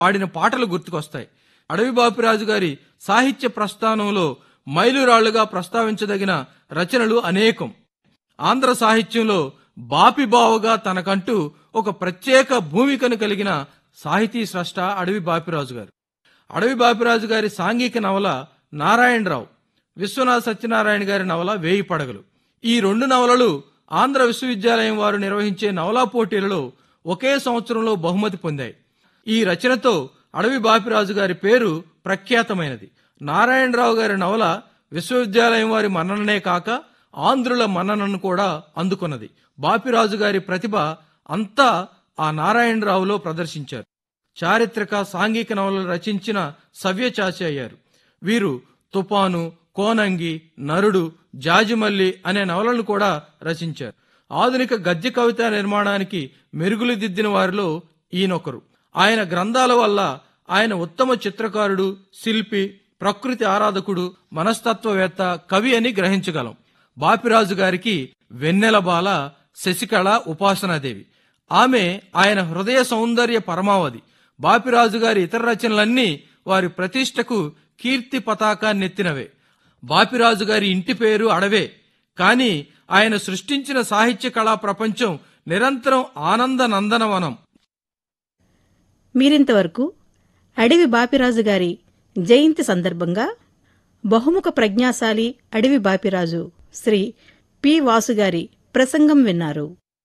పాడిన పాటలు గుర్తుకొస్తాయి అడవి బాపిరాజు గారి సాహిత్య ప్రస్థానంలో మైలురాళ్లుగా ప్రస్తావించదగిన రచనలు అనేకం ఆంధ్ర సాహిత్యంలో బాపిబావుగా తనకంటూ ఒక ప్రత్యేక భూమికను కలిగిన సాహితీ స్రష్ట అడవి బాపిరాజు గారు అడవి బాపిరాజు గారి సాంఘిక నవల నారాయణరావు విశ్వనాథ సత్యనారాయణ గారి నవల వేయి పడగలు ఈ రెండు నవలలు ఆంధ్ర విశ్వవిద్యాలయం వారు నిర్వహించే నవలా పోటీలలో ఒకే సంవత్సరంలో బహుమతి పొందాయి ఈ రచనతో అడవి బాపిరాజు గారి పేరు ప్రఖ్యాతమైనది నారాయణరావు గారి నవల విశ్వవిద్యాలయం వారి మన్నననే కాక ఆంధ్రుల మన్ననను కూడా అందుకున్నది బాపిరాజు గారి ప్రతిభ అంతా ఆ నారాయణరావులో ప్రదర్శించారు చారిత్రక సాంఘిక నవలలు రచించిన సవ్యచాచి అయ్యారు వీరు తుపాను కోనంగి నరుడు జాజిమల్లి అనే నవలను కూడా రచించారు ఆధునిక గద్య కవిత నిర్మాణానికి మెరుగులు దిద్దిన వారిలో ఈయనొకరు ఆయన గ్రంథాల వల్ల ఆయన ఉత్తమ చిత్రకారుడు శిల్పి ప్రకృతి ఆరాధకుడు మనస్తత్వవేత్త కవి అని గ్రహించగలం బాపిరాజు గారికి వెన్నెల బాల శశికళ ఉపాసనాదేవి ఆమె ఆయన హృదయ సౌందర్య పరమావధి బాపిరాజు గారి ఇతర రచనలన్నీ వారి ప్రతిష్టకు కీర్తి పతాకాన్నెత్తినవే బాపిరాజు గారి ఇంటి పేరు అడవే కాని ఆయన సృష్టించిన సాహిత్య కళా ప్రపంచం నిరంతరం ఆనంద నందనవనం మీరింతవరకు అడవి బాపిరాజు గారి జయంతి సందర్భంగా బహుముఖ ప్రజ్ఞాశాలి అడవి బాపిరాజు శ్రీ పి వాసు గారి ప్రసంగం విన్నారు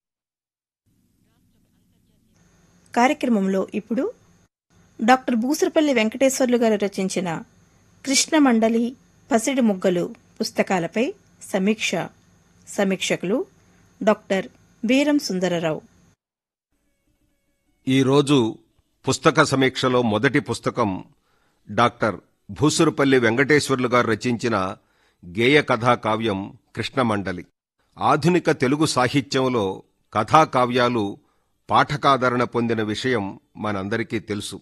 కార్యక్రమంలో ఇప్పుడు డాక్టర్ బూసరపల్లి వెంకటేశ్వర్లు గారు రచించిన కృష్ణమండలి పసిడి ముగ్గలు పుస్తకాలపై సమీక్ష సమీక్షకులు డాక్టర్ బీరం సుందరరావు ఈరోజు పుస్తక సమీక్షలో మొదటి పుస్తకం డాక్టర్ భూసురుపల్లి వెంకటేశ్వర్లు గారు రచించిన గేయ కథా కావ్యం కృష్ణమండలి ఆధునిక తెలుగు సాహిత్యంలో కథాకావ్యాలు పాఠకాదరణ పొందిన విషయం మనందరికీ తెలుసు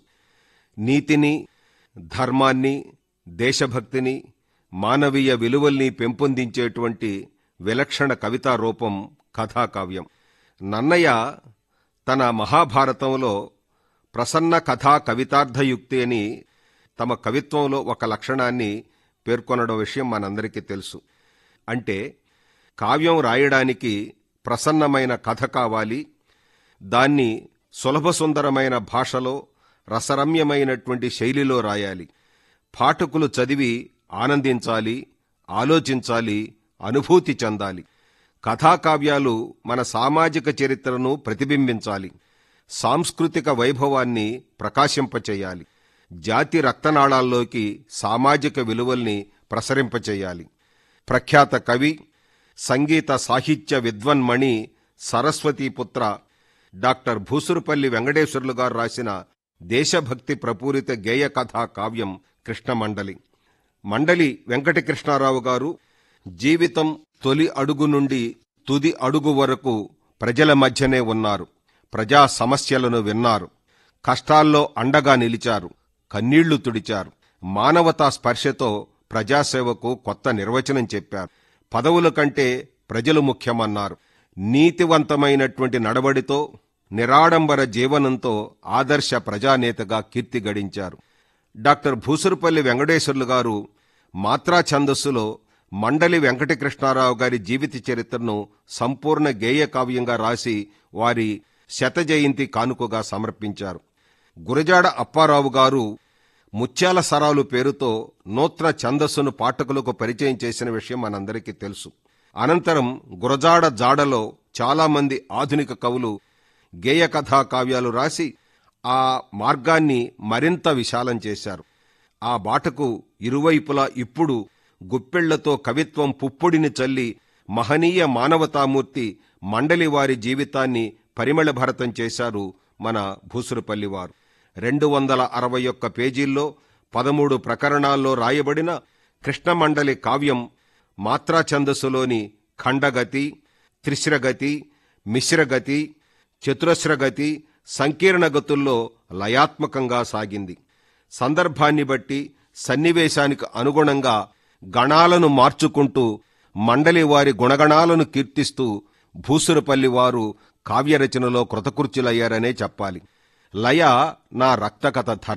నీతిని ధర్మాన్ని దేశభక్తిని మానవీయ విలువల్ని పెంపొందించేటువంటి విలక్షణ కవితా రూపం కథాకావ్యం నన్నయ్య తన మహాభారతంలో ప్రసన్న కథా కవితార్థయుక్తి అని తమ కవిత్వంలో ఒక లక్షణాన్ని పేర్కొనడం విషయం మనందరికీ తెలుసు అంటే కావ్యం రాయడానికి ప్రసన్నమైన కథ కావాలి దాన్ని సులభ సుందరమైన భాషలో రసరమ్యమైనటువంటి శైలిలో రాయాలి పాఠకులు చదివి ఆనందించాలి ఆలోచించాలి అనుభూతి చెందాలి కథాకావ్యాలు మన సామాజిక చరిత్రను ప్రతిబింబించాలి సాంస్కృతిక వైభవాన్ని ప్రకాశింపచేయాలి జాతి రక్తనాళాల్లోకి సామాజిక విలువల్ని ప్రసరింపచేయాలి ప్రఖ్యాత కవి సంగీత సాహిత్య విద్వన్మణి సరస్వతీపుత్ర డాక్టర్ భూసురుపల్లి వెంకటేశ్వర్లు గారు రాసిన దేశభక్తి ప్రపూరిత గేయ కథా కావ్యం కృష్ణమండలి మండలి వెంకటకృష్ణారావు గారు జీవితం తొలి అడుగు నుండి తుది అడుగు వరకు ప్రజల మధ్యనే ఉన్నారు ప్రజా సమస్యలను విన్నారు కష్టాల్లో అండగా నిలిచారు కన్నీళ్లు తుడిచారు మానవతా స్పర్శతో ప్రజాసేవకు కొత్త నిర్వచనం చెప్పారు పదవుల కంటే ప్రజలు ముఖ్యమన్నారు నీతివంతమైనటువంటి నడవడితో నిరాడంబర జీవనంతో ఆదర్శ ప్రజానేతగా కీర్తి గడించారు డాక్టర్ భూసురుపల్లి వెంకటేశ్వర్లు గారు మాత్రా ఛందస్సులో మండలి వెంకటకృష్ణారావు గారి జీవిత చరిత్రను సంపూర్ణ గేయ కావ్యంగా రాసి వారి శత జయంతి కానుకగా సమర్పించారు గురజాడ అప్పారావు గారు ముత్యాల సరాలు పేరుతో నూతన ఛందస్సును పాఠకులకు పరిచయం చేసిన విషయం మనందరికీ తెలుసు అనంతరం గురజాడ జాడలో చాలామంది ఆధునిక కవులు గేయ కథా కావ్యాలు రాసి ఆ మార్గాన్ని మరింత విశాలం చేశారు ఆ బాటకు ఇరువైపులా ఇప్పుడు గుప్పెళ్లతో కవిత్వం పుప్పొడిని చల్లి మహనీయ మానవతామూర్తి మండలి వారి జీవితాన్ని పరిమళభరతం చేశారు మన భూసురుపల్లి వారు రెండు వందల అరవై ఒక్క పేజీల్లో పదమూడు ప్రకరణాల్లో రాయబడిన కృష్ణమండలి కావ్యం మాత్రా ఛందస్సులోని ఖండగతి త్రిశ్రగతి మిశ్రగతి చతురస్రగతి సంకీర్ణ గతుల్లో లయాత్మకంగా సాగింది సందర్భాన్ని బట్టి సన్నివేశానికి అనుగుణంగా గణాలను మార్చుకుంటూ మండలి వారి గుణగణాలను కీర్తిస్తూ భూసురపల్లి వారు కావ్యరచనలో కృతకృత్యులయ్యారనే చెప్పాలి లయ నా రక్తకథ ధర్మ